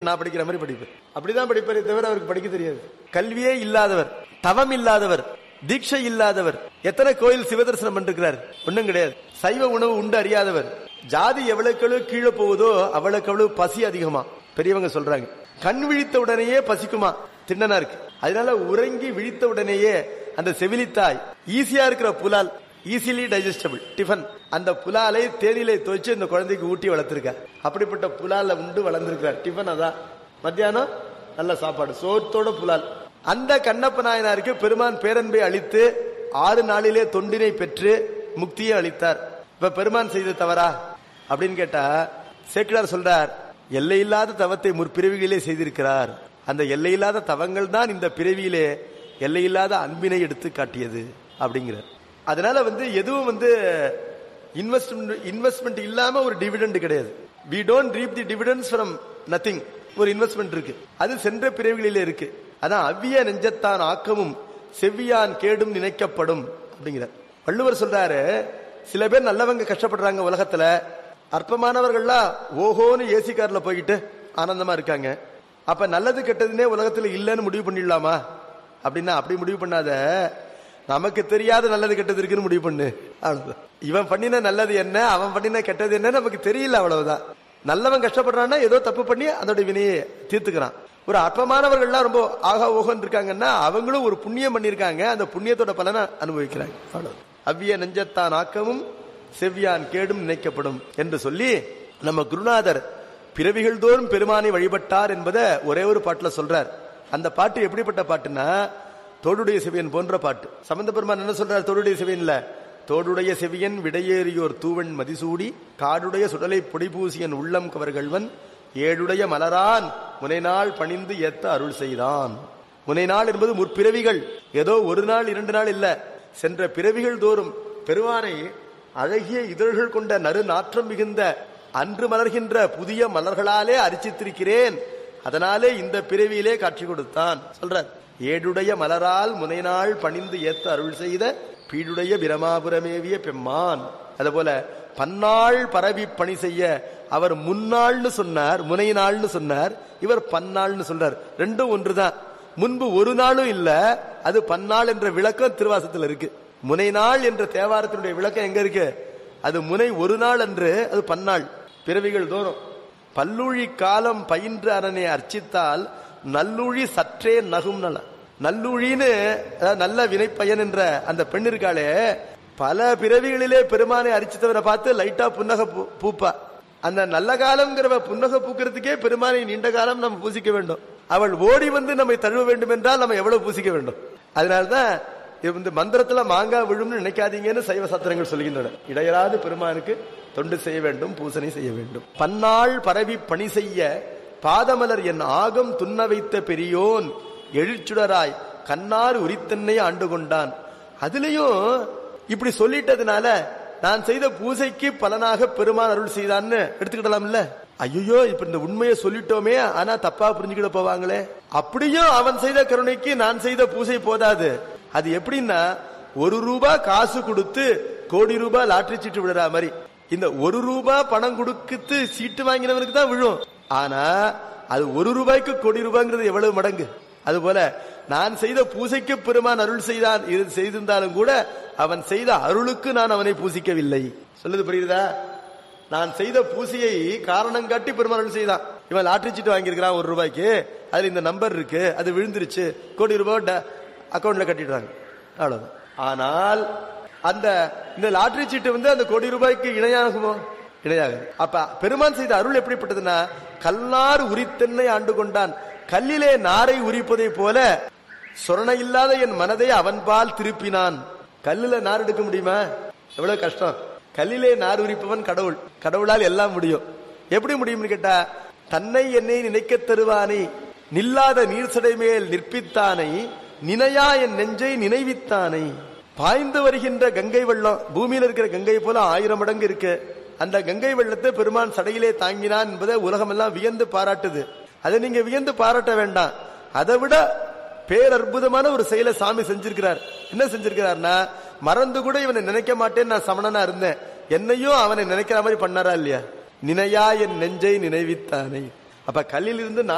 நான் படிக்கிற மாதிரி படிப்பேன் அப்படிதான் படிப்பாரே தவிர அவருக்கு படிக்க தெரியாது கல்வியே இல்லாதவர் தவம் இல்லாதவர் தீட்சை இல்லாதவர் எத்தனை கோயில் சிவதர்சனம் பண்ணிருக்கிறார் ஒண்ணும் கிடையாது சைவ உணவு உண்டு அறியாதவர் ஜாதி எவ்வளவுக்கு எவ்வளவு கீழே போகுதோ அவ்வளவுக்கு அவ்வளவு பசி அதிகமா பெரியவங்க சொல்றாங்க கண் விழித்த உடனேயே பசிக்குமா திண்ணனா இருக்கு அதனால உறங்கி விழித்த உடனேயே அந்த செவிலித்தாய் ஈஸியா இருக்கிற புலால் ஈஸிலி டைஜஸ்டபிள் டிஃபன் அந்த புலாலை தேனிலை துவைச்சு இந்த குழந்தைக்கு ஊட்டி வளர்த்திருக்கார் அப்படிப்பட்ட புலால உண்டு வளர்ந்திருக்கிறார் டிஃபன் அதான் மத்தியானம் நல்ல சாப்பாடு சோத்தோட புலால் அந்த கண்ணப்ப நாயனாருக்கு பெருமான் பேரன்பை அளித்து ஆறு நாளிலே தொண்டினை பெற்று முக்தியை அளித்தார் இப்ப பெருமான் செய்த தவறா அப்படின்னு கேட்டா சேக்கிடார் சொல்றார் எல்லையில்லாத தவத்தை முற்பிறவிகளிலே செய்திருக்கிறார் அந்த எல்லையில்லாத தவங்கள் தான் இந்த பிறவியிலே எல்லையில்லாத அன்பினை எடுத்து காட்டியது அப்படிங்கிறார் அதனால வந்து எதுவும் வந்து இன்வெஸ்ட்மெண்ட் இன்வெஸ்ட்மெண்ட் இல்லாம ஒரு டிவிடெண்ட் கிடையாது we don't reap the dividends from nothing ஒரு இன்வெஸ்ட்மெண்ட் இருக்கு அது சென்ற பிறவிகளிலே இருக்கு அதான் அவ்விய நெஞ்சத்தான் ஆக்கமும் செவ்வியான் கேடும் நினைக்கப்படும் அப்படிங்கிறார் வள்ளுவர் சொல்றாரு சில பேர் நல்லவங்க கஷ்டப்படுறாங்க உலகத்துல அற்பமானவர்கள்லாம் ஓஹோன்னு ஏசி கார்ல போய்கிட்டு ஆனந்தமா இருக்காங்க அப்ப நல்லது கெட்டதுன்னே உலகத்துல இல்லைன்னு முடிவு பண்ணிடலாமா அப்படின்னா அப்படி முடிவு பண்ணாத நமக்கு தெரியாத நல்லது கெட்டது இருக்குன்னு முடிவு பண்ணு அவ்வளவுதான் இவன் பண்ணின நல்லது என்ன அவன் பண்ணின கெட்டது என்ன நமக்கு தெரியல அவ்வளவுதான் நல்லவன் கஷ்டப்படுறான்னா ஏதோ தப்பு பண்ணி அதோட வினையை தீர்த்துக்கிறான் ஒரு அற்பமானவர்கள்லாம் ரொம்ப ஆகா ஓகோன்னு இருக்காங்கன்னா அவங்களும் ஒரு புண்ணியம் பண்ணிருக்காங்க அந்த புண்ணியத்தோட பலனை அனுபவிக்கிறாங்க அவ்வளவு அவ்விய நெஞ்சத்தான் ஆக்கமும் செவ்வியான் கேடும் நினைக்கப்படும் என்று சொல்லி நம்ம குருநாதர் பிறவிகள் தோறும் பெருமானை வழிபட்டார் என்பதை ஒரே ஒரு பாட்டுல சொல்றார் அந்த பாட்டு எப்படிப்பட்ட பாட்டுன்னா தோடுடைய செவியன் போன்ற பாட்டு சம்பந்த பெருமான் என்ன சொல்றார் தோடுடைய செவியன்ல தோடுடைய செவியன் விடையேறியோர் தூவன் மதிசூடி காடுடைய சுடலை பொடிபூசியன் உள்ளம் கவர்கள்வன் ஏழுடைய மலரான் முனைநாள் பணிந்து ஏத்த அருள் செய்தான் முனைநாள் என்பது முற்பிறவிகள் ஏதோ ஒரு நாள் இரண்டு நாள் இல்ல சென்ற பிறவிகள் தோறும் பெருமானை அழகிய இதழ்கள் கொண்ட நறு நாற்றம் மிகுந்த அன்று மலர்கின்ற புதிய மலர்களாலே அரிச்சித்திருக்கிறேன் அதனாலே இந்த பிறவியிலே காட்சி கொடுத்தான் சொல்றார் ஏடுடைய மலரால் முனைநாள் பணிந்து ஏத்த அருள் செய்த பீடுடைய பிரமாபுரமேவிய பெம்மான் அதுபோல பன்னாள் பரவி பணி செய்ய அவர் முன்னாள்னு சொன்னார் முனை நாள்னு சொன்னார் இவர் பன்னாள்னு சொல்றார் ரெண்டும் ஒன்றுதான் முன்பு ஒரு நாளும் இல்ல அது பன்னாள் என்ற விளக்கம் திருவாசத்துல இருக்கு முனை நாள் என்ற தேவாரத்தினுடைய விளக்கம் எங்க இருக்கு அது முனை ஒரு நாள் அன்று அது பன்னாள் பிறவிகள் தோறும் பல்லுழி காலம் பயின்ற அரணை அர்ச்சித்தால் நல்லுழி சற்றே நகும் நல நல்லுழின்னு அதாவது நல்ல வினைப்பயன் என்ற அந்த பெண் இருக்காளே பல பிறவிகளிலே பெருமானை அரிச்சித்தவரை பார்த்து லைட்டா புன்னக பூ- பூப்பா அந்த நல்ல காலம்ங்கிறவ புன்னக பூக்கிறதுக்கே பெருமானை நீண்ட காலம் நம்ம பூசிக்க வேண்டும் அவள் ஓடி வந்து நம்மை தழுவ வேண்டும் என்றால் நம்ம எவ்வளவு பூசிக்க வேண்டும் அதனால்தான் இது வந்து மந்திரத்துல மாங்காய் விழும்னு நினைக்காதீங்கன்னு சைவ சாத்திரங்கள் சொல்கின்றன இடையராது பெருமானுக்கு தொண்டு செய்ய வேண்டும் பூசனை செய்ய வேண்டும் பன்னாள் பரவி பணி செய்ய பாதமலர் என் ஆகம் துண்ண வைத்த பெரியோன் எழுச்சுடராய் கண்ணார் உரித்தன்னை ஆண்டு கொண்டான் அதுலயும் இப்படி சொல்லிட்டதுனால நான் செய்த பூசைக்கு பலனாக பெருமான் அருள் செய்தான்னு எடுத்துக்கிடலாம்ல ஐயோ இப்ப இந்த உண்மையை சொல்லிட்டோமே ஆனா தப்பா புரிஞ்சுக்கிட போவாங்களே அப்படியும் அவன் செய்த கருணைக்கு நான் செய்த பூசை போதாது அது எப்படின்னா ஒரு ரூபா காசு கொடுத்து கோடி ரூபாய் லாட்டரி சீட்டு விடுற மாதிரி இந்த ஒரு ரூபாய் பணம் கொடுத்து சீட்டு வாங்கினவனுக்கு தான் விழும் ஆனா அது ஒரு ரூபாய்க்கு கோடி ரூபாய்ங்கிறது எவ்வளவு மடங்கு அதுபோல நான் செய்த பூசைக்கு பெருமான் அருள் செய்தான் இது செய்திருந்தாலும் கூட அவன் செய்த அருளுக்கு நான் அவனை பூசிக்கவில்லை சொல்லுது புரியுதா நான் செய்த பூசையை காரணம் காட்டி பெருமான் அருள் செய்தான் இவன் லாட்டரி சீட்டு வாங்கியிருக்கிறான் ஒரு ரூபாய்க்கு அதுல இந்த நம்பர் இருக்கு அது விழுந்துருச்சு கோடி ரூபாய் அக்கௌண்ட்ல கட்டிடுறாங்க அவ்வளவுதான் ஆனால் அந்த இந்த லாட்டரி சீட்டு வந்து அந்த கோடி ரூபாய்க்கு இணையாகுமோ இணையாக அப்ப பெருமான் செய்த அருள் எப்படிப்பட்டதுன்னா கல்லார் உரித்தென்னை ஆண்டு கொண்டான் கல்லிலே நாரை உரிப்பதை போல சொரண இல்லாத என் மனதை அவன்பால் திருப்பினான் கல்லுல நார் எடுக்க முடியுமா எவ்வளவு கஷ்டம் கல்லிலே நார் உரிப்பவன் கடவுள் கடவுளால் எல்லாம் முடியும் எப்படி முடியும்னு கேட்டா தன்னை என்னை நினைக்கத் தருவானை நில்லாத நீர் சடை மேல் நிற்பித்தானை நினையா என் நெஞ்சை நினைவித்தானை பாய்ந்து வருகின்ற கங்கை வெள்ளம் பூமியில இருக்கிற கங்கை போல ஆயிரம் மடங்கு இருக்கு அந்த கங்கை வெள்ளத்தை பெருமான் சடையிலே தாங்கினான் என்பதை உலகமெல்லாம் வியந்து பாராட்டுது அதை நீங்க வியந்து பாராட்ட வேண்டாம் அதை விட பேரற்புதமான ஒரு செயலை சாமி செஞ்சிருக்கிறார் என்ன செஞ்சிருக்கிறார்னா மறந்து கூட இவனை நினைக்க மாட்டேன்னு நான் சமணனா இருந்தேன் என்னையும் அவனை நினைக்கிற மாதிரி பண்ணாரா இல்லையா நினையா என் நெஞ்சை நினைவித்தானே அப்ப கல்லில் இருந்து